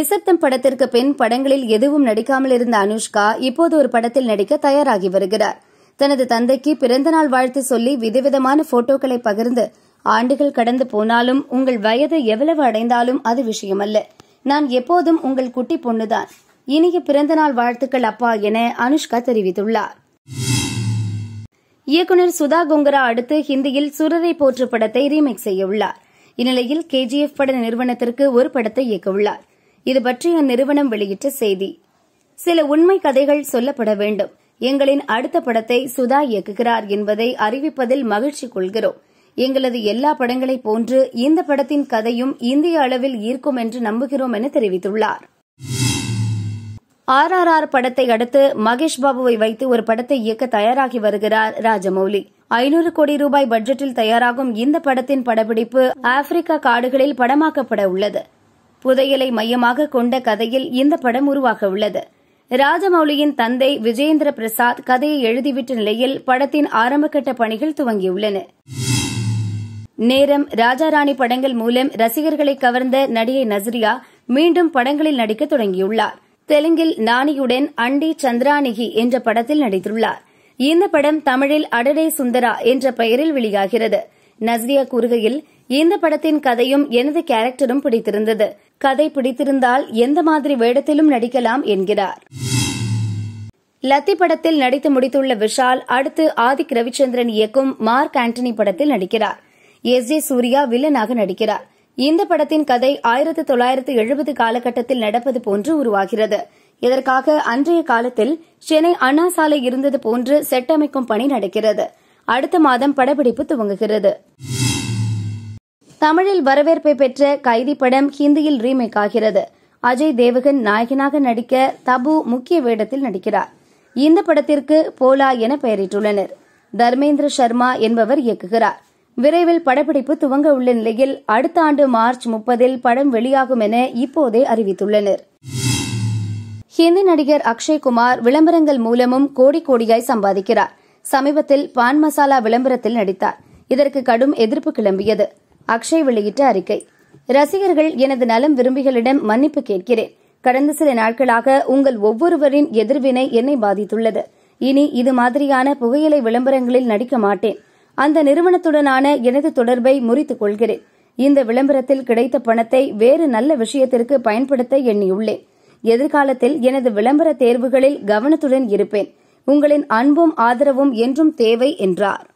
நிசப்தம் படத்திற்கு பின் படங்களில் எதுவும் நடிக்காமல் இருந்த அனுஷ்கா இப்போது ஒரு படத்தில் நடிக்க தயாராகி வருகிறார் தனது தந்தைக்கு பிறந்தநாள் வாழ்த்து சொல்லி விதவிதமான போட்டோக்களை பகிர்ந்து ஆண்டுகள் கடந்து போனாலும் உங்கள் வயது எவ்வளவு அடைந்தாலும் அது விஷயமல்ல நான் எப்போதும் உங்கள் குட்டி பொண்ணுதான் இனிய பிறந்தநாள் வாழ்த்துக்கள் அப்பா என அனுஷ்கா தெரிவித்துள்ளார் இயக்குநர் சுதா கொங்கரா அடுத்து ஹிந்தியில் சுரரை போற்று படத்தை ரீமேக் செய்ய உள்ளார் இந்நிலையில் கேஜிஎஃப் பட நிறுவனத்திற்கு ஒரு படத்தை இயக்கவுள்ளார் இது பற்றி அந்நிறுவனம் வெளியிட்ட செய்தி சில உண்மை கதைகள் சொல்லப்பட வேண்டும் எங்களின் அடுத்த படத்தை சுதா இயக்குகிறார் என்பதை அறிவிப்பதில் மகிழ்ச்சி கொள்கிறோம் எங்களது எல்லா படங்களைப் போன்று இந்த படத்தின் கதையும் இந்திய அளவில் ஈர்க்கும் என்று நம்புகிறோம் என தெரிவித்துள்ளார் ஆர் ஆர் ஆர் படத்தை அடுத்து மகேஷ் பாபுவை வைத்து ஒரு படத்தை இயக்க தயாராகி வருகிறார் ராஜமௌலி ஐநூறு கோடி ரூபாய் பட்ஜெட்டில் தயாராகும் இந்த படத்தின் படப்பிடிப்பு ஆப்பிரிக்கா காடுகளில் படமாக்கப்பட உள்ளது புதையலை மையமாக கொண்ட கதையில் இந்த படம் உருவாக உள்ளது ராஜமௌலியின் தந்தை விஜயேந்திர பிரசாத் கதையை எழுதிவிட்ட நிலையில் படத்தின் ஆரம்பகட்ட பணிகள் துவங்கியுள்ளன நேரம் ராஜாராணி படங்கள் மூலம் ரசிகர்களை கவர்ந்த நடிகை நஸ்ரியா மீண்டும் படங்களில் நடிக்க தொடங்கியுள்ளார் தெலுங்கில் நானியுடன் அண்டி சந்திரானிகி என்ற படத்தில் நடித்துள்ளார் இந்த படம் தமிழில் அடடே சுந்தரா என்ற பெயரில் வெளியாகிறது நஸ்ரியா கூறுகையில் இந்த படத்தின் கதையும் எனது கேரக்டரும் பிடித்திருந்தது கதை பிடித்திருந்தால் எந்த மாதிரி வேடத்திலும் நடிக்கலாம் என்கிறார் லத்தி படத்தில் நடித்து முடித்துள்ள விஷால் அடுத்து ஆதிக் ரவிச்சந்திரன் இயக்கும் மார்க் ஆண்டனி படத்தில் நடிக்கிறார் எஸ் ஜே சூர்யா வில்லனாக நடிக்கிறார் இந்த படத்தின் கதை ஆயிரத்து தொள்ளாயிரத்து எழுபது காலகட்டத்தில் நடப்பது போன்று உருவாகிறது இதற்காக அன்றைய காலத்தில் சென்னை அண்ணா சாலை இருந்தது போன்று செட் அமைக்கும் பணி நடக்கிறது அடுத்த மாதம் படப்பிடிப்பு துவங்குகிறது தமிழில் வரவேற்பை பெற்ற கைதி படம் ஹிந்தியில் ரீமேக் ஆகிறது அஜய் தேவகன் நாயகனாக நடிக்க தபு முக்கிய வேடத்தில் நடிக்கிறார் இந்த படத்திற்கு போலா என பெயரிட்டுள்ளனர் தர்மேந்திர சர்மா என்பவர் இயக்குகிறார் விரைவில் படப்பிடிப்பு துவங்க உள்ள நிலையில் அடுத்த ஆண்டு மார்ச் முப்பதில் படம் வெளியாகும் என இப்போதே அறிவித்துள்ளனர் ஹிந்தி நடிகர் அக்ஷய் குமார் விளம்பரங்கள் மூலமும் கோடி கோடியாய் சம்பாதிக்கிறார் சமீபத்தில் பான் மசாலா விளம்பரத்தில் நடித்தார் இதற்கு கடும் எதிர்ப்பு கிளம்பியது அக்ஷய் வெளியிட்ட அறிக்கை ரசிகர்கள் எனது நலம் விரும்பிகளிடம் மன்னிப்பு கேட்கிறேன் கடந்த சில நாட்களாக உங்கள் ஒவ்வொருவரின் எதிர்வினை என்னை பாதித்துள்ளது இனி இது மாதிரியான புகையிலை விளம்பரங்களில் நடிக்க மாட்டேன் அந்த நிறுவனத்துடனான எனது தொடர்பை முறித்துக் கொள்கிறேன் இந்த விளம்பரத்தில் கிடைத்த பணத்தை வேறு நல்ல விஷயத்திற்கு பயன்படுத்த எண்ணியுள்ளேன் எதிர்காலத்தில் எனது விளம்பர தேர்வுகளில் கவனத்துடன் இருப்பேன் உங்களின் அன்பும் ஆதரவும் என்றும் தேவை என்றார்